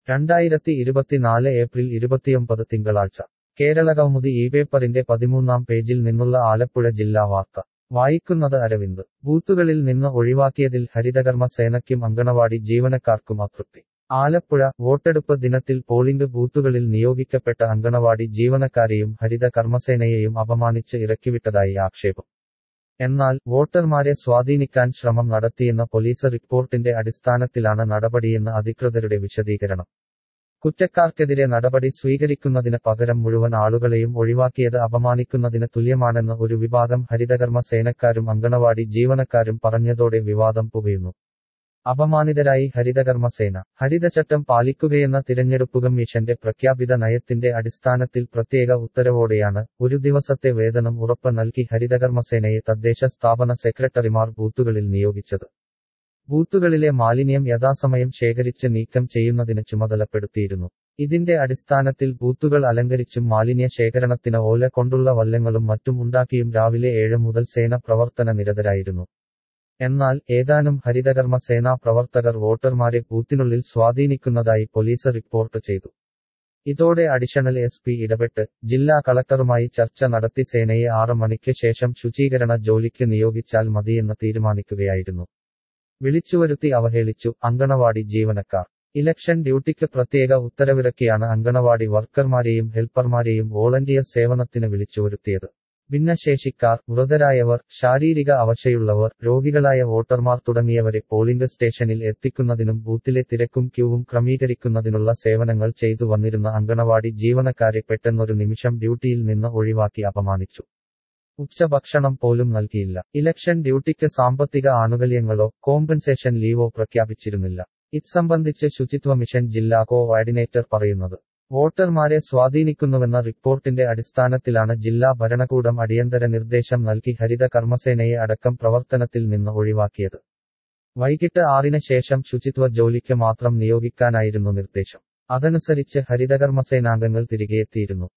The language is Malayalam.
രണ്ടായിരത്തി ഇരുപത്തിനാല് ഏപ്രിൽ ഇരുപത്തിയൊമ്പത് തിങ്കളാഴ്ച കേരളകൗമുദി ഈ പേപ്പറിന്റെ പതിമൂന്നാം പേജിൽ നിന്നുള്ള ആലപ്പുഴ ജില്ലാ വാർത്ത വായിക്കുന്നത് അരവിന്ദ് ബൂത്തുകളിൽ നിന്ന് ഒഴിവാക്കിയതിൽ ഹരിതകർമ്മ സേനയ്ക്കും അങ്കണവാടി ജീവനക്കാർക്കും അതൃപ്തി ആലപ്പുഴ വോട്ടെടുപ്പ് ദിനത്തിൽ പോളിംഗ് ബൂത്തുകളിൽ നിയോഗിക്കപ്പെട്ട അങ്കണവാടി ജീവനക്കാരെയും ഹരിത കർമ്മസേനയെയും അപമാനിച്ച് ഇറക്കിവിട്ടതായി ആക്ഷേപം എന്നാൽ വോട്ടർമാരെ സ്വാധീനിക്കാൻ ശ്രമം നടത്തിയെന്ന പോലീസ് റിപ്പോർട്ടിന്റെ അടിസ്ഥാനത്തിലാണ് നടപടിയെന്ന് അധികൃതരുടെ വിശദീകരണം കുറ്റക്കാർക്കെതിരെ നടപടി സ്വീകരിക്കുന്നതിന് പകരം മുഴുവൻ ആളുകളെയും ഒഴിവാക്കിയത് അപമാനിക്കുന്നതിന് തുല്യമാണെന്ന് ഒരു വിഭാഗം ഹരിതകർമ്മ സേനക്കാരും അങ്കണവാടി ജീവനക്കാരും പറഞ്ഞതോടെ വിവാദം പുകയുന്നു അപമാനിതരായി ഹരിതകർമ്മസേന ഹരിതചട്ടം പാലിക്കുകയെന്ന തിരഞ്ഞെടുപ്പ് കമ്മീഷന്റെ പ്രഖ്യാപിത നയത്തിന്റെ അടിസ്ഥാനത്തിൽ പ്രത്യേക ഉത്തരവോടെയാണ് ഒരു ദിവസത്തെ വേതനം ഉറപ്പ് നൽകി ഹരിതകർമ്മസേനയെ തദ്ദേശ സ്ഥാപന സെക്രട്ടറിമാർ ബൂത്തുകളിൽ നിയോഗിച്ചത് ബൂത്തുകളിലെ മാലിന്യം യഥാസമയം ശേഖരിച്ച് നീക്കം ചെയ്യുന്നതിന് ചുമതലപ്പെടുത്തിയിരുന്നു ഇതിന്റെ അടിസ്ഥാനത്തിൽ ബൂത്തുകൾ അലങ്കരിച്ചും മാലിന്യ ശേഖരണത്തിന് ഓല കൊണ്ടുള്ള വല്ലങ്ങളും മറ്റും ഉണ്ടാക്കിയും രാവിലെ ഏഴ് മുതൽ സേന പ്രവർത്തന നിരതരായിരുന്നു എന്നാൽ ഏതാനും ഹരിതകർമ്മ സേനാ പ്രവർത്തകർ വോട്ടർമാരെ ബൂത്തിനുള്ളിൽ സ്വാധീനിക്കുന്നതായി പോലീസ് റിപ്പോർട്ട് ചെയ്തു ഇതോടെ അഡീഷണൽ എസ് പി ഇടപെട്ട് ജില്ലാ കളക്ടറുമായി ചർച്ച നടത്തി സേനയെ ആറ് മണിക്ക് ശേഷം ശുചീകരണ ജോലിക്ക് നിയോഗിച്ചാൽ മതിയെന്ന് തീരുമാനിക്കുകയായിരുന്നു വിളിച്ചുവരുത്തി അവഹേളിച്ചു അങ്കണവാടി ജീവനക്കാർ ഇലക്ഷൻ ഡ്യൂട്ടിക്ക് പ്രത്യേക ഉത്തരവിറക്കിയാണ് അങ്കണവാടി വർക്കർമാരെയും ഹെൽപ്പർമാരെയും വോളണ്ടിയർ സേവനത്തിന് വിളിച്ചുവരുത്തിയത് ഭിന്നശേഷിക്കാർ മൃതരായവർ ശാരീരിക അവശയുള്ളവർ രോഗികളായ വോട്ടർമാർ തുടങ്ങിയവരെ പോളിംഗ് സ്റ്റേഷനിൽ എത്തിക്കുന്നതിനും ബൂത്തിലെ തിരക്കും ക്യൂവും ക്രമീകരിക്കുന്നതിനുള്ള സേവനങ്ങൾ ചെയ്തു വന്നിരുന്ന അങ്കണവാടി ജീവനക്കാരെ പെട്ടെന്നൊരു നിമിഷം ഡ്യൂട്ടിയിൽ നിന്ന് ഒഴിവാക്കി അപമാനിച്ചു ഉച്ചഭക്ഷണം പോലും നൽകിയില്ല ഇലക്ഷൻ ഡ്യൂട്ടിക്ക് സാമ്പത്തിക ആനുകൂല്യങ്ങളോ കോമ്പൻസേഷൻ ലീവോ പ്രഖ്യാപിച്ചിരുന്നില്ല ഇത്സംബന്ധിച്ച് ശുചിത്വ മിഷൻ ജില്ലാ കോഓർഡിനേറ്റർ പറയുന്നത് വോട്ടർമാരെ സ്വാധീനിക്കുന്നുവെന്ന റിപ്പോർട്ടിന്റെ അടിസ്ഥാനത്തിലാണ് ജില്ലാ ഭരണകൂടം അടിയന്തര നിർദ്ദേശം നൽകി ഹരിത കർമ്മസേനയെ അടക്കം പ്രവർത്തനത്തിൽ നിന്ന് ഒഴിവാക്കിയത് വൈകിട്ട് ആറിന് ശേഷം ശുചിത്വ ജോലിക്ക് മാത്രം നിയോഗിക്കാനായിരുന്നു നിർദ്ദേശം അതനുസരിച്ച് ഹരിതകർമ്മസേനാംഗങ്ങൾ തിരികെയെത്തിയിരുന്നു